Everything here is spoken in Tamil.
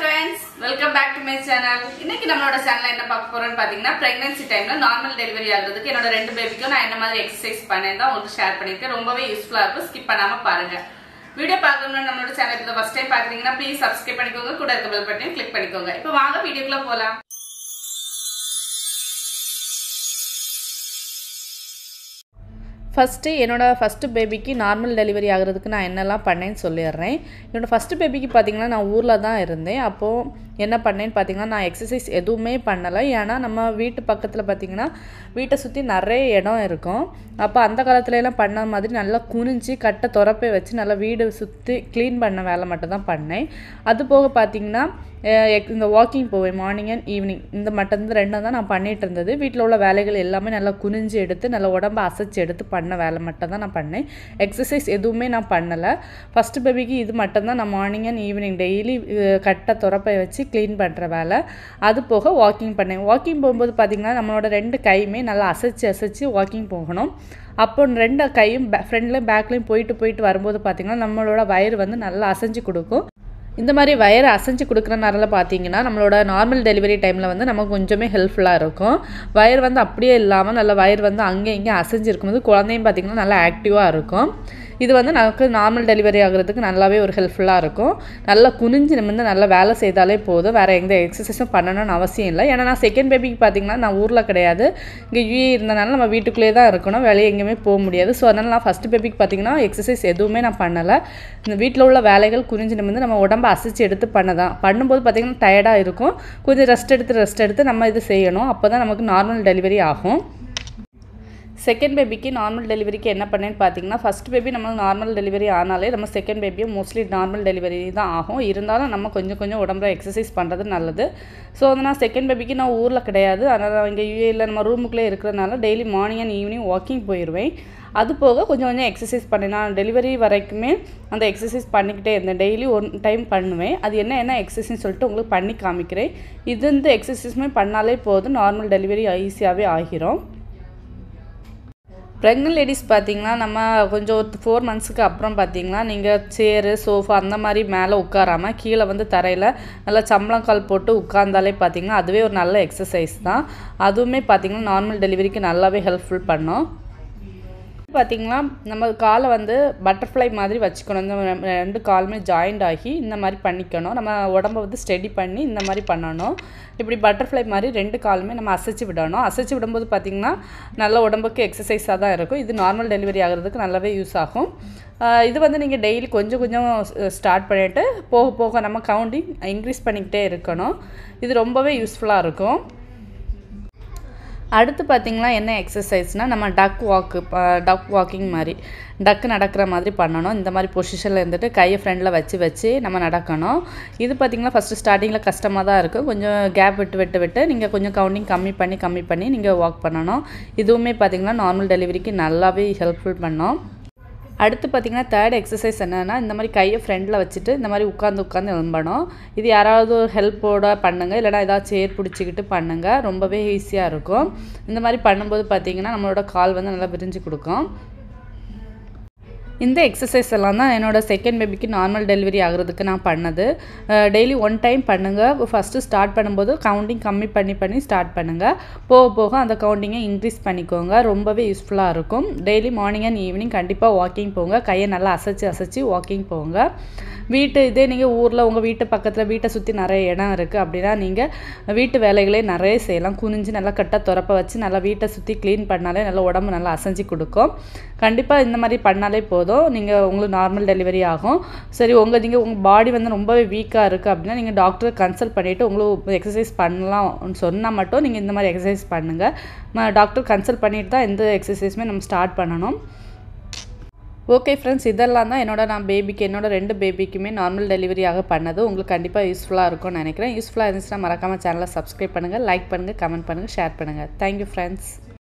friends welcome back to my channel இன்னைக்கு நம்மளோட சேனல்ல என்ன பார்க்க போறோம்னு பாத்தீங்கன்னா பிரெக்னன்சி டைம்ல நார்மல் டெலிவரி ஆகுறதுக்கு என்னோட ரெண்டு பேபிக்கும் நான் என்ன மாதிரி எக்ஸசைஸ் பண்ணேன் தான் உங்களுக்கு ஷேர் பண்ணிருக்கேன் ரொம்பவே யூஸ்ஃபுல்லா இருக்கும் ஸ்கிப் பண்ணாம பாருங்க வீடியோ பார்க்கணும்னு நம்மளோட சேனல் ஃபர்ஸ்ட் டைம் பாக்குறீங்கன்னா ப்ளீஸ் சப்ஸ்கிரைப் பண்ணிக்கோங்க கூட இருக்க பெல் பட்டனையும் கிளிக் பண்ணிக்கோங்க இப்போ வாங்க வீடியோக்குள்ள போலாம் ஃபஸ்ட்டு என்னோடய ஃபஸ்ட்டு பேபிக்கு நார்மல் டெலிவரி ஆகிறதுக்கு நான் என்னெல்லாம் பண்ணேன்னு சொல்லிடுறேன் என்னோடய ஃபஸ்ட்டு பேபிக்கு பார்த்தீங்கன்னா நான் ஊரில் தான் இருந்தேன் அப்போது என்ன பண்ணேன்னு பார்த்தீங்கன்னா நான் எக்ஸசைஸ் எதுவுமே பண்ணலை ஏன்னா நம்ம வீட்டு பக்கத்தில் பார்த்தீங்கன்னா வீட்டை சுற்றி நிறைய இடம் இருக்கும் அப்போ அந்த காலத்துல எல்லாம் பண்ண மாதிரி நல்லா குனிஞ்சு கட்டை துறப்பை வச்சு நல்லா வீடு சுற்றி க்ளீன் பண்ண வேலை மட்டும் தான் பண்ணேன் அது போக பார்த்தீங்கன்னா அஹ் எக்- இந்த வாக்கிங் போவேன் மார்னிங் அண்ட் ஈவினிங் இந்த மட்டும் இந்த ரெண்டும் தான் நான் பண்ணிட்டு இருந்தது வீட்டில் உள்ள வேலைகள் எல்லாமே நல்லா குனிஞ்சு எடுத்து நல்லா உடம்ப அசைச்சு எடுத்து பண்ண வேலை மட்டும் தான் நான் பண்ணேன் எக்ஸசைஸ் எதுவுமே நான் பண்ணலை ஃபஸ்ட்டு பேபிக்கு இது மட்டும் தான் நான் மார்னிங் அண்ட் ஈவினிங் டெய்லி கட்டை துறப்பை வச்சு க்ளீன் பண்ணுற வேலை அது போக வாக்கிங் பண்ணேன் வாக்கிங் போகும்போது பார்த்திங்கன்னா நம்மளோட ரெண்டு கையுமே நல்லா அசைச்சு அசைச்சு வாக்கிங் போகணும் அப்போ ரெண்டு கையும் ஃப்ரண்ட்லேயும் பேக்லேயும் போயிட்டு போயிட்டு வரும்போது பார்த்திங்கன்னா நம்மளோட வயிறு வந்து நல்லா அசைஞ்சு கொடுக்கும் இந்த மாதிரி வயரை அசைஞ்சு கொடுக்குறனால பார்த்தீங்கன்னா நம்மளோட நார்மல் டெலிவரி டைமில் வந்து நமக்கு கொஞ்சமே ஹெல்ப்ஃபுல்லாக இருக்கும் வயர் வந்து அப்படியே இல்லாமல் நல்ல வயர் வந்து அங்கே இங்கே அசைஞ்சு இருக்கும்போது குழந்தையும் பார்த்திங்கன்னா நல்லா ஆக்டிவாக இருக்கும் இது வந்து நமக்கு நார்மல் டெலிவரி ஆகுறதுக்கு நல்லாவே ஒரு ஹெல்ப்ஃபுல்லாக இருக்கும் நல்லா குனிஞ்சு நம்ம வந்து நல்லா வேலை செய்தாலே போதும் வேறு எந்த எக்ஸசைஸும் பண்ணணும்னு அவசியம் இல்லை ஏன்னா நான் செகண்ட் பேபிக்கு பார்த்தீங்கன்னா நான் ஊரில் கிடையாது இங்கே யூஏ இருந்தனால நம்ம வீட்டுக்குள்ளேயே தான் இருக்கணும் வெளியே எங்கேயுமே போக முடியாது ஸோ அதனால் நான் ஃபஸ்ட்டு பேபிக்கு பார்த்தீங்கன்னா எக்ஸசைஸ் எதுவுமே நான் பண்ணலை இந்த வீட்டில் உள்ள வேலைகள் குறிஞ்சு நம்ம வந்து நம்ம உடம்ப அசைச்சு எடுத்து பண்ணதான் பண்ணும்போது பார்த்திங்கன்னா டயர்டாக இருக்கும் கொஞ்சம் ரெஸ்ட் எடுத்து ரெஸ்ட் எடுத்து நம்ம இது செய்யணும் அப்போ தான் நமக்கு நார்மல் டெலிவரி ஆகும் செகண்ட் பேபிக்கு நார்மல் டெலிவரிக்கு என்ன பண்ணேன்னு பார்த்தீங்கன்னா ஃபஸ்ட் பேபி நம்ம நார்மல் டெலிவரி ஆனாலே நம்ம செகண்ட் பேபியும் மோஸ்ட்லி நார்மல் டெலிவரி தான் ஆகும் இருந்தாலும் நம்ம கொஞ்சம் கொஞ்சம் உடம்புல எக்ஸசைஸ் பண்ணுறது நல்லது ஸோ வந்து நான் செகண்ட் பேபிக்கு நான் ஊரில் கிடையாது அதனால் இங்கே யூஏயில் நம்ம ரூமுக்குள்ளே இருக்கிறதுனால daily morning and evening walking போயிடுவேன் அது போக கொஞ்சம் கொஞ்சம் எக்ஸசைஸ் பண்ணேன் நான் டெலிவரி வரைக்குமே அந்த எக்ஸசைஸ் பண்ணிக்கிட்டே இருந்தேன் டெய்லி ஒன் டைம் பண்ணுவேன் அது என்ன என்ன எக்ஸசைஸ் சொல்லிட்டு உங்களுக்கு பண்ணி காமிக்கிறேன் இது இந்த எக்ஸசைஸுமே பண்ணாலே போதும் நார்மல் டெலிவரி ஈஸியாகவே ஆகிரும் ப்ரெக்னென்ட் லேடிஸ் பார்த்தீங்கன்னா நம்ம கொஞ்சம் ஒரு ஃபோர் மந்த்ஸுக்கு அப்புறம் பார்த்தீங்கன்னா நீங்கள் சேரு சோஃபா அந்த மாதிரி மேலே உட்காராம கீழே வந்து தரையில் நல்லா சம்பளங்கால் போட்டு உட்கார்ந்தாலே பார்த்தீங்கன்னா அதுவே ஒரு நல்ல எக்ஸசைஸ் தான் அதுவுமே பார்த்தீங்கன்னா நார்மல் டெலிவரிக்கு நல்லாவே ஹெல்ப்ஃபுல் பண்ணும் பார்த்தீங்கன்னா நம்ம காலை வந்து பட்டர்ஃப்ளை மாதிரி வச்சுக்கணும் இந்த ரெ- ரெண்டு காலுமே ஜாயிண்ட் ஆகி இந்த மாதிரி பண்ணிக்கணும் நம்ம உடம்ப வந்து ஸ்டெடி பண்ணி இந்த மாதிரி பண்ணணும் இப்படி பட்டர்ஃப்ளை மாதிரி ரெண்டு காலுமே நம்ம அசைச்சு விடணும் அசைச்சு விடும்போது பார்த்திங்கன்னா நல்ல உடம்புக்கு எக்ஸசைஸாக தான் இருக்கும் இது நார்மல் டெலிவரி ஆகிறதுக்கு நல்லாவே யூஸ் ஆகும் ஆஹ் இது வந்து நீங்கள் டெய்லி கொஞ்சம் கொஞ்சம் ஸ்டார்ட் பண்ணிவிட்டு போக போக நம்ம கவுண்டிங் இன்க்ரீஸ் பண்ணிக்கிட்டே இருக்கணும் இது ரொம்பவே யூஸ்ஃபுல்லாக இருக்கும் அடுத்து பார்த்திங்கன்னா என்ன எக்ஸசைஸ்னால் நம்ம டக் வாக்கு டக் வாக்கிங் மாதிரி டக்கு நடக்கிற மாதிரி பண்ணணும் இந்த மாதிரி பொசிஷனில் இருந்துட்டு கையை ஃப்ரெண்டில் வச்சு வச்சு நம்ம நடக்கணும் இது பார்த்திங்கன்னா ஃபஸ்ட்டு ஸ்டார்டிங்கில் கஷ்டமாக தான் இருக்கும் கொஞ்சம் கேப் விட்டு விட்டு விட்டு நீங்கள் கொஞ்சம் கவுண்டிங் கம்மி பண்ணி கம்மி பண்ணி நீங்கள் வாக் பண்ணணும் இதுவுமே பார்த்திங்கன்னா நார்மல் டெலிவரிக்கு நல்லாவே ஹெல்ப்ஃபுல் பண்ணும் அடுத்து பார்த்திங்கன்னா தேர்ட் எக்ஸசைஸ் என்னென்னா இந்த மாதிரி கையை ஃப்ரெண்டில் வச்சுட்டு இந்த மாதிரி உட்காந்து உட்காந்து எழும்பணும் இது யாராவது ஒரு ஹெல்ப்போட பண்ணுங்கள் இல்லைனா ஏதாவது சேர் பிடிச்சிக்கிட்டு பண்ணுங்கள் ரொம்பவே ஈஸியாக இருக்கும் இந்த மாதிரி பண்ணும்போது பார்த்திங்கன்னா நம்மளோட கால் வந்து நல்லா விரிஞ்சு கொடுக்கும் இந்த எக்ஸசைஸ் எல்லாம் தான் என்னோட செகண்ட் பேபிக்கு நார்மல் டெலிவரி ஆகுறதுக்கு நான் பண்ணது டெய்லி ஒன் டைம் பண்ணுங்கள் ஃபஸ்ட்டு ஸ்டார்ட் பண்ணும்போது கவுண்டிங் கம்மி பண்ணி பண்ணி ஸ்டார்ட் பண்ணுங்கள் போக போக அந்த கவுண்டிங்கை இன்க்ரீஸ் பண்ணிக்கோங்க ரொம்பவே யூஸ்ஃபுல்லாக இருக்கும் டெய்லி மார்னிங் அண்ட் ஈவினிங் கண்டிப்பாக வாக்கிங் போங்க கையை நல்லா அசைச்சு அசைச்சு வாக்கிங் போங்க வீட்டு இதே நீங்கள் ஊரில் உங்கள் வீட்டு பக்கத்தில் வீட்டை சுற்றி நிறைய இடம் இருக்குது அப்படின்னா நீங்கள் வீட்டு வேலைகளே நிறைய செய்யலாம் குனிஞ்சு நல்லா கட்ட துறப்ப வச்சு நல்லா வீட்டை சுற்றி க்ளீன் பண்ணாலே நல்லா உடம்பு நல்லா அசைஞ்சு கொடுக்கும் கண்டிப்பாக இந்த மாதிரி பண்ணாலே போதும் நீங்கள் உங்களுக்கு நார்மல் டெலிவரி ஆகும் சரி உங்கள் நீங்கள் உங்கள் பாடி வந்து ரொம்பவே வீக்காக இருக்குது அப்படின்னா நீங்கள் டாக்டரை கன்சல்ட் பண்ணிவிட்டு உங்களுக்கு எக்ஸசைஸ் பண்ணலாம் சொன்னால் மட்டும் நீங்கள் இந்த மாதிரி எக்ஸசைஸ் பண்ணுங்கள் டாக்டர் கன்சல்ட் பண்ணிட்டு தான் எந்த எக்ஸசைஸுமே நம்ம ஸ்டார்ட் பண்ணணும் ஓகே ஃப்ரெண்ட்ஸ் இதெல்லாம் தான் என்னோட நான் பேபிக்கு என்னோட ரெண்டு பேபிக்குமே நார்மல் டெலிவரியாக பண்ணது உங்களுக்கு கண்டிப்பாக யூஸ்ஃபுல்லாக இருக்கும்னு நினைக்கிறேன் யூஸ்ஃபுல்லாக இருந்துச்சுன்னா மறக்காமல் சேனலை சப்ஸ்கிரைப் பண்ணுங்கள் லைக் பண்ணுங்கள் கமெண்ட் பண்ணுங்கள் ஷேர் பண்ணுங்கள் தேங்க்யூ ஃப்ரெண்ட்ஸ்